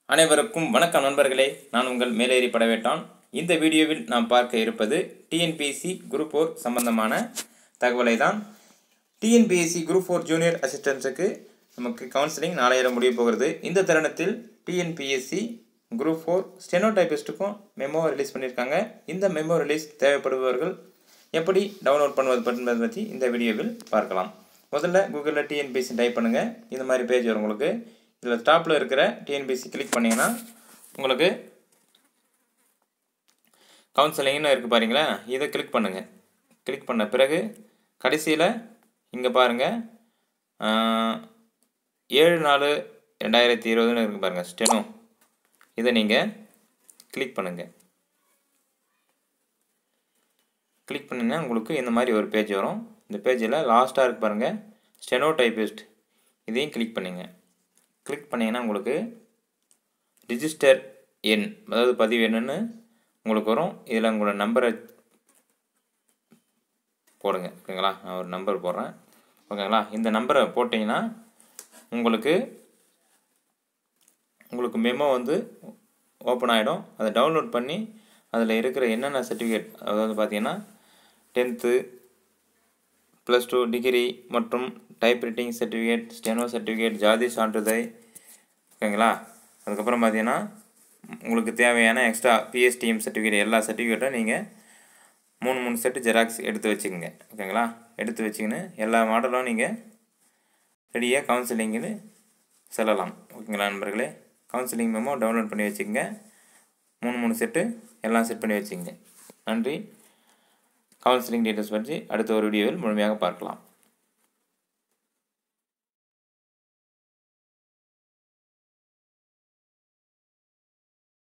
அனைவருக்கும் வணக்கம் நண்பர்களே நான் உங்கள் மேலேறி படவேட்டான் இந்த வீடியோவில் நாம் பார்க்க இருப்பது டிஎன்பிஎஸ்சி குரூப் ஃபோர் சம்பந்தமான தகவலை தான் டிஎன்பிஎஸ்சி குரூப் ஃபோர் ஜூனியர் அசிஸ்டன்ஸுக்கு நமக்கு கவுன்சிலிங் நாளையிடம் முடிய போகிறது இந்த தருணத்தில் டிஎன்பிஎஸ்சி குரூப் ஃபோர் ஸ்டெனோ டைபிஸ்ட்டுக்கும் மெமோ ரிலீஸ் பண்ணியிருக்காங்க இந்த மெமோ ரிலீஸ் தேவைப்படுபவர்கள் எப்படி டவுன்லோட் பண்ணுவது என்பதை பற்றி இந்த வீடியோவில் பார்க்கலாம் முதல்ல கூகுளில் டிஎன்பிஎஸ்சி டைப் பண்ணுங்கள் இந்த மாதிரி பேஜ் வரும் உங்களுக்கு இதில் டாப்பில் இருக்கிற டிஎன்பிஎஸ்சி கிளிக் பண்ணிங்கன்னா உங்களுக்கு கவுன்சிலிங்னு இருக்குது பாருங்களா இதை கிளிக் பண்ணுங்கள் கிளிக் பண்ண பிறகு கடைசியில் இங்கே பாருங்கள் ஏழு நாலு ரெண்டாயிரத்தி இருபதுன்னு இருக்குது பாருங்கள் ஸ்டெனோ இதை நீங்கள் கிளிக் பண்ணுங்கள் கிளிக் பண்ணிங்கன்னா உங்களுக்கு இந்த மாதிரி ஒரு பேஜ் வரும் இந்த பேஜில் லாஸ்ட்டாக இருக்கு பாருங்கள் ஸ்டெனோ டைபிஸ்ட் இதையும் கிளிக் பண்ணுங்க கிளிக் பண்ணிங்கன்னா உங்களுக்கு ரிஜிஸ்டர் எண் அதாவது பதிவு என்னன்னு உங்களுக்கு வரும் இதில் உங்களோட நம்பரை போடுங்க ஓகேங்களா நான் ஒரு நம்பர் போடுறேன் ஓகேங்களா இந்த நம்பரை போட்டிங்கன்னா உங்களுக்கு உங்களுக்கு மெமோ வந்து ஓப்பன் ஆகிடும் அதை டவுன்லோட் பண்ணி அதில் இருக்கிற என்னென்ன சர்டிஃபிகேட் அதாவது பார்த்தீங்கன்னா டென்த்து ப்ளஸ் டூ டிகிரி மற்றும் type writing certificate steno certificate ஜாதி சான்றிதழ் ஓகேங்களா அதுக்கப்புறம் பார்த்தீங்கன்னா உங்களுக்கு தேவையான எக்ஸ்ட்ரா பிஎஸ்டிஎம் சர்டிஃபிகேட் எல்லா சர்டிஃபிகேட்டும் நீங்கள் மூணு மூணு செட்டு ஜெராக்ஸ் எடுத்து வச்சுக்கோங்க ஓகேங்களா எடுத்து வச்சுக்கின்னு எல்லா மாடலும் நீங்கள் ரெடியாக கவுன்சிலிங்னு செல்லலாம் ஓகேங்களா நண்பர்களே கவுன்சிலிங் மெமோ டவுன்லோட் பண்ணி வச்சுக்கோங்க மூணு மூணு செட்டு எல்லாம் செட் பண்ணி வச்சுக்கோங்க நன்றி கவுன்சிலிங் டீட்டெயில்ஸ் பற்றி அடுத்த ஒரு வீடியோவில் முழுமையாக பார்க்கலாம்